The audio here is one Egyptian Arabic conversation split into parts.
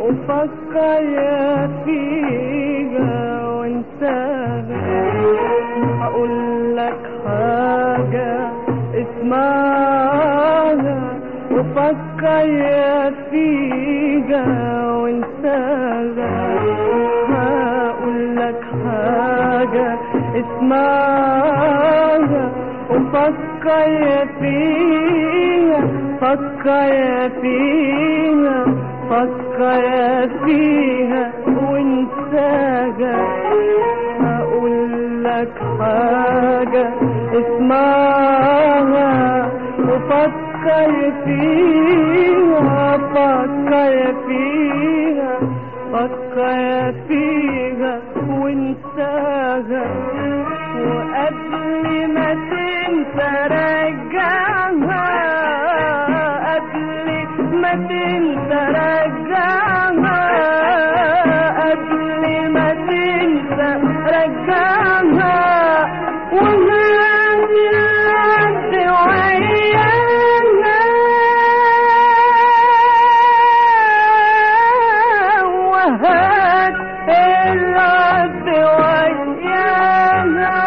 وفكر فيها وانساها هقول لك حاجة اسمعها وفكر فيها وانساها هقول لك حاجة اسمعها وفكر فيها فكر فيها فكر فيها وانساها هقول لك حاجة اسمعها وفكر فيها فكر فيها فكر فيها وانساها وقبل ما تنسى رجعها قبل ما تنسى رجعها قبل ما تنسى رجعها وهذه العد وياها وهات العد وياها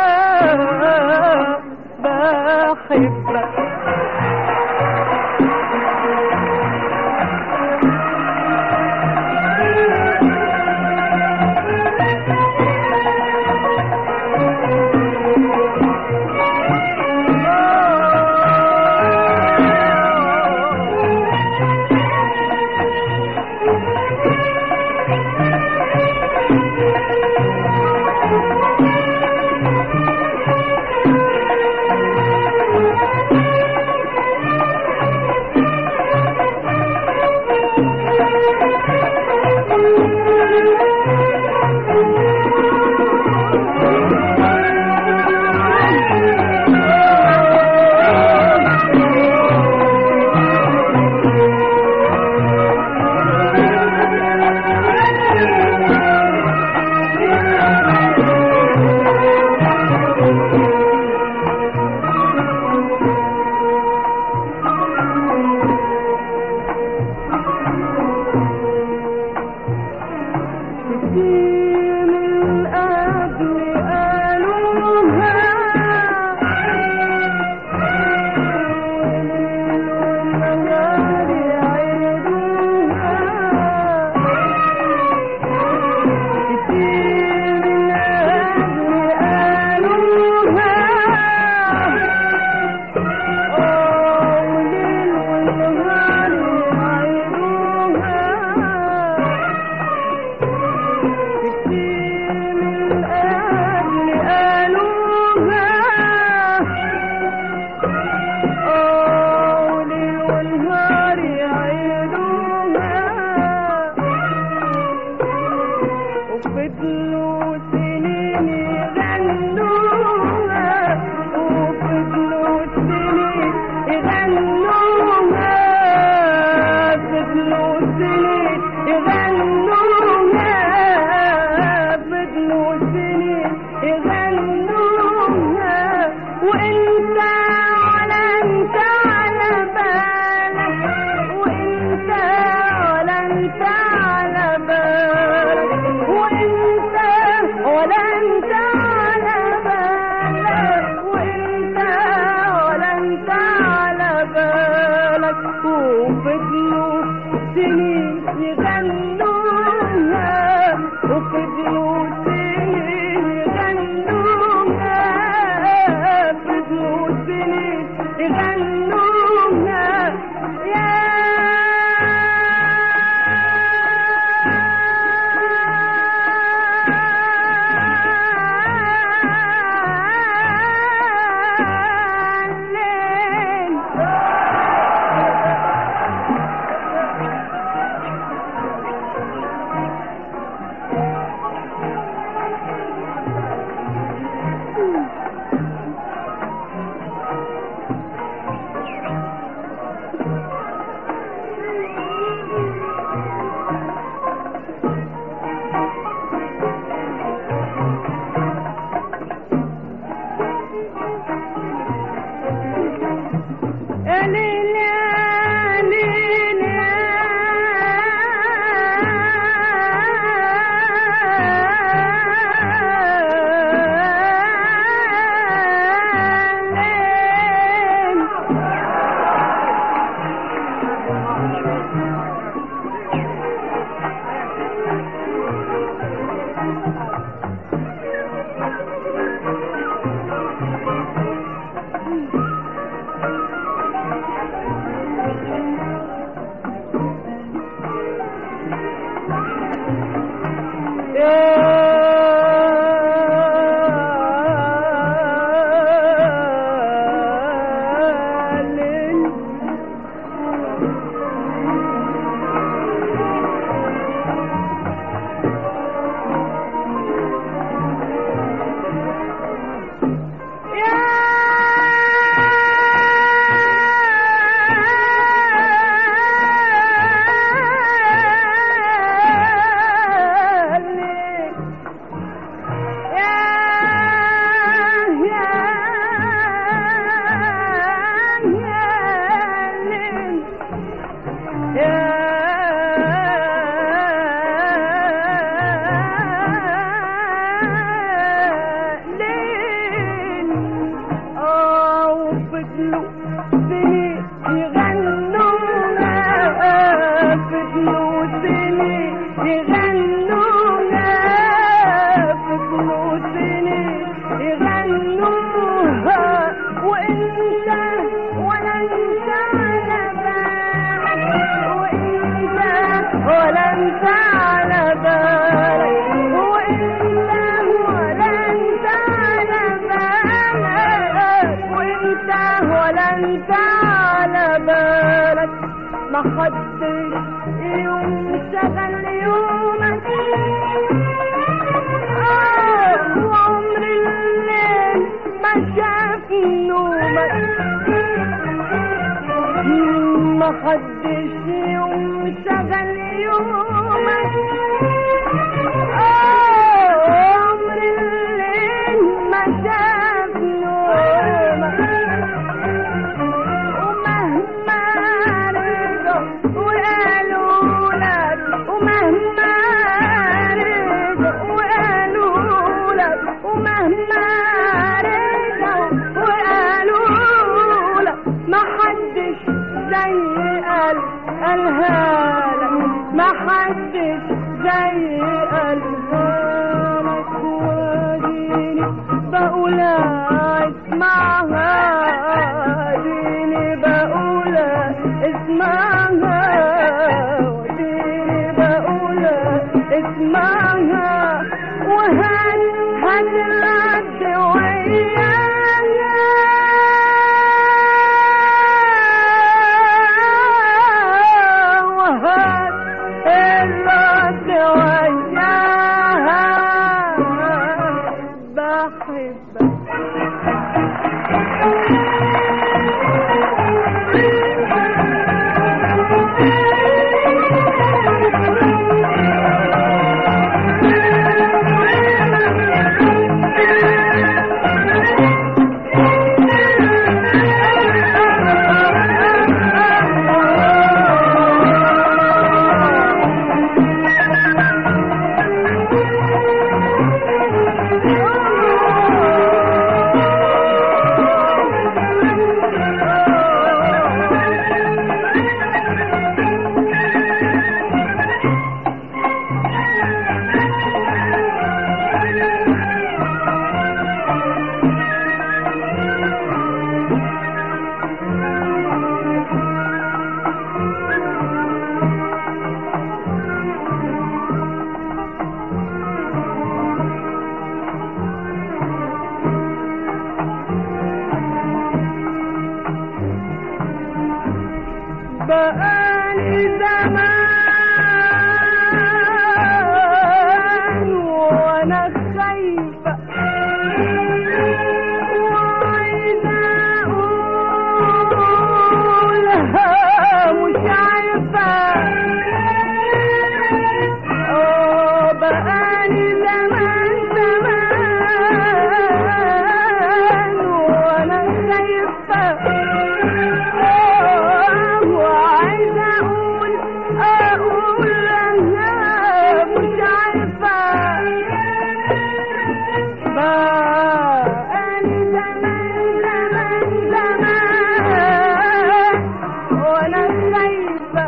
بحبك كتير من قبل قالوها والنهار يعيدوها كتير من قبل قالوها آه وليل والنهار يعيدوها كتير من قبل قالوها آه وليل ونهار يعيدوها وفضلوا سنين يغنوها وفضلوا سنين يغنوها فضلوا سنين يغنوها فضلوا سنين يغنوها وانت ولا انت على بالك وانت ولا انت على بالك وانت ولا انت على بالك وانت ولا انت على بالك وفضلوا سنين يغنوا سني يغنوها فضلوا سني يغنوها وانت ولا انت على بالك وانت ولا انت على بالك وانت ولا انت على بالك وانت ولا انت على بالك ما حدش يوم شغل يومك آه، وعمر الليل ما شاف نومك ما حدش يوم شغل يومك آه، عمر الليل ما شاف نومك ومهما رضوا وقالوا لك ومهما رضوا وقالوا لك ومهما رضوا وقالوا لك ما حدش زي قال قالها لك ما حدش زي قالها لك واديني بقول اسمعها اديني بقول اسمعها وديني بقول اسمعها وهات هات الرد وياها وهات الرد وياها بحبك بقالي زمان وانا خايفة وعايزة اقولها مش عارفة اه بقالي زمان زمان وانا خايفة وعايزة أقول أقول أنا مش عارفة بقالي زمان زمان زمان وأنا خايفة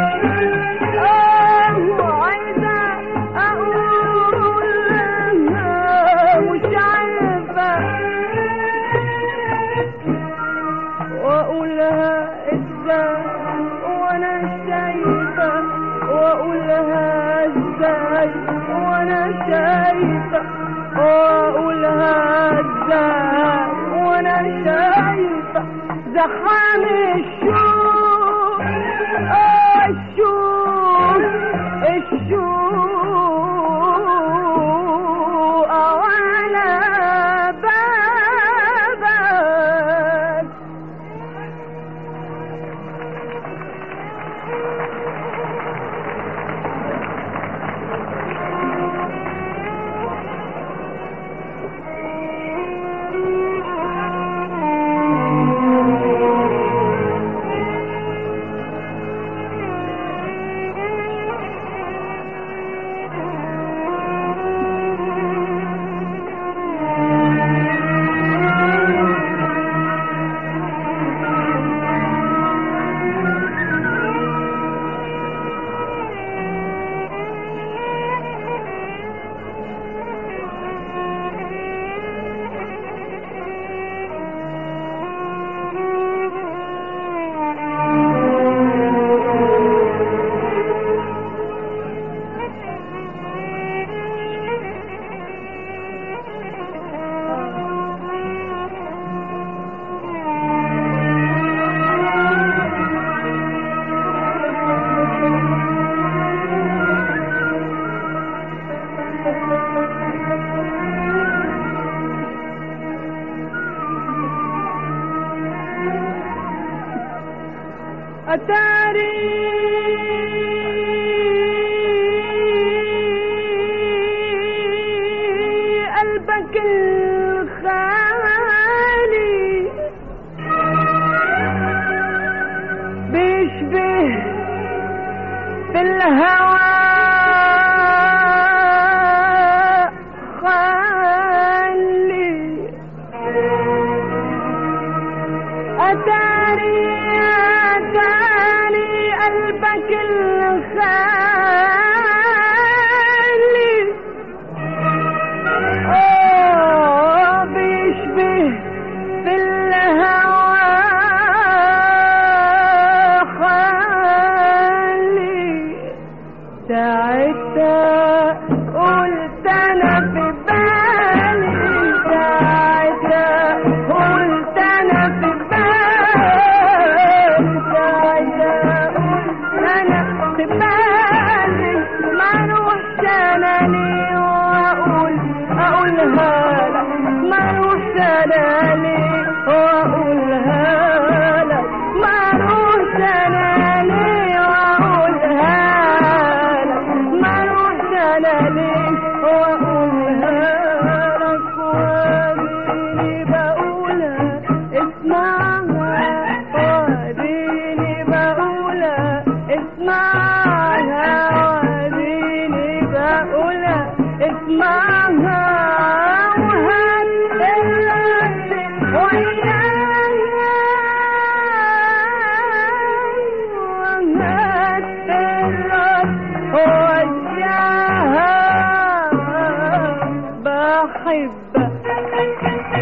آه وعايزة أقول أنا مش عارفة واقولها ازاي وانا شايفة واقولها ازاي وانا شايفة واقولها ازاي وانا شايفة زحام الشوق آه الشوق الشوق على بابك ساعتها قلت انا في بالي ساعتها قلت انا في بالي ساعتها قلت انا في بالي ما اروحش انا ليه واقول اقولها لك ما اروحش انا ليه واقولها لك ما اروحش انا ليه واقولها لك ما اروحش انا ليه واقولها لك واديني بقولها اسمعها واديني بقولها اسمعها واديني بقولها اسمعها وهات اللي وياها وهات اللي وياها بحبك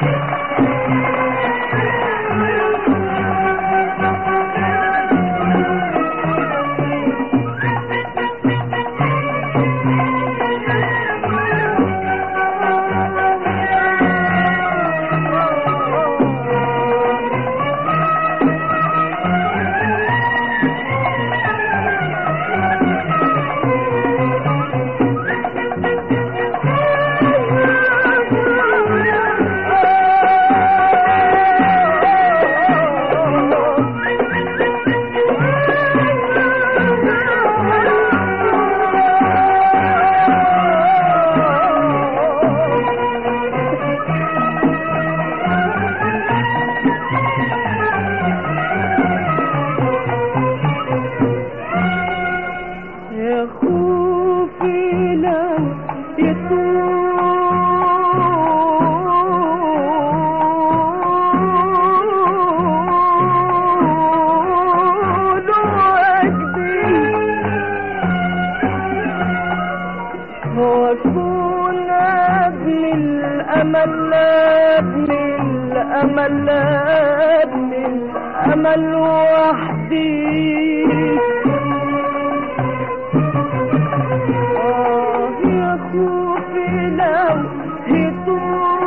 يا خوفي لو يطول وجدي واكون ابن الامل ابن الامل ابن الامل وحدي آه يا خوفي لو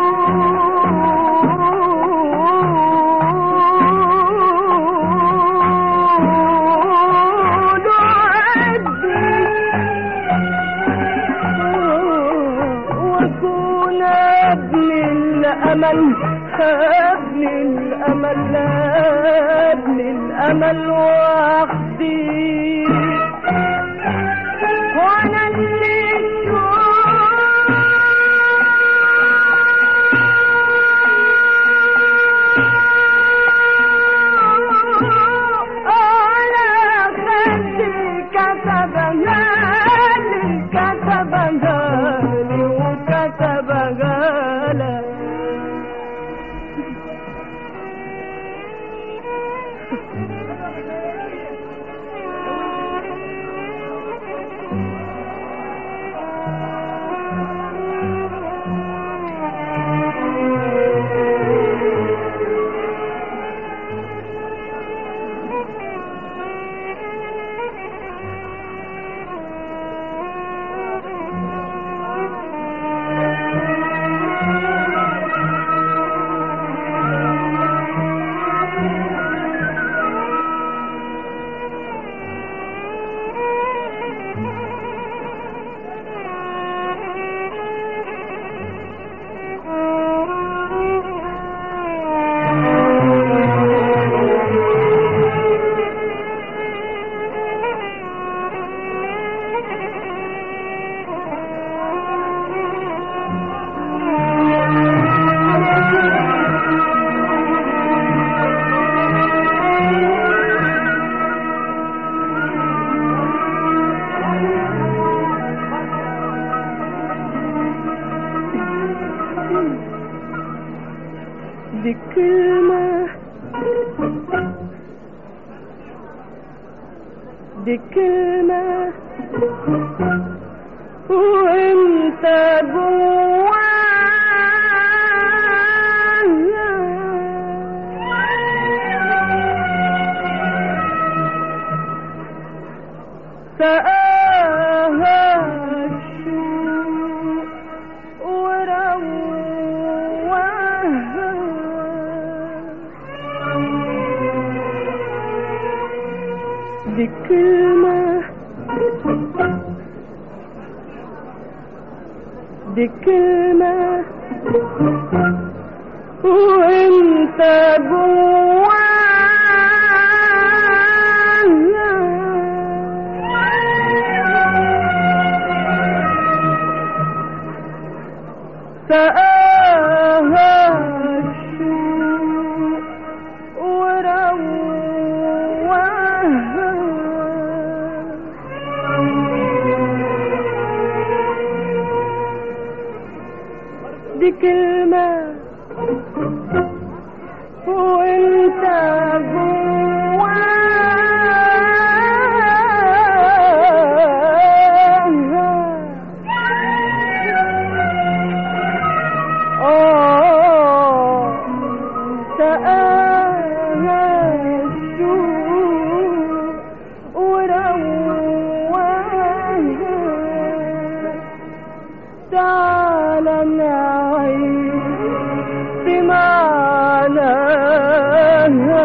يطول عدي واكون ابن الامل ابن الامل ابن الامل وحدي وانا اللي على خدي كتبها لي كتبها لي وكتبها لي دي كلمة دي كلمة وانت جواها دي كلمة وانت جواها سآها الشوق وروها دي كلمة وانت جواها آه سآها السوق ورواها تعالى نعيش بمعناها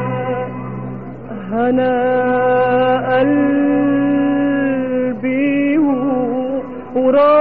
هنا قلبي وراها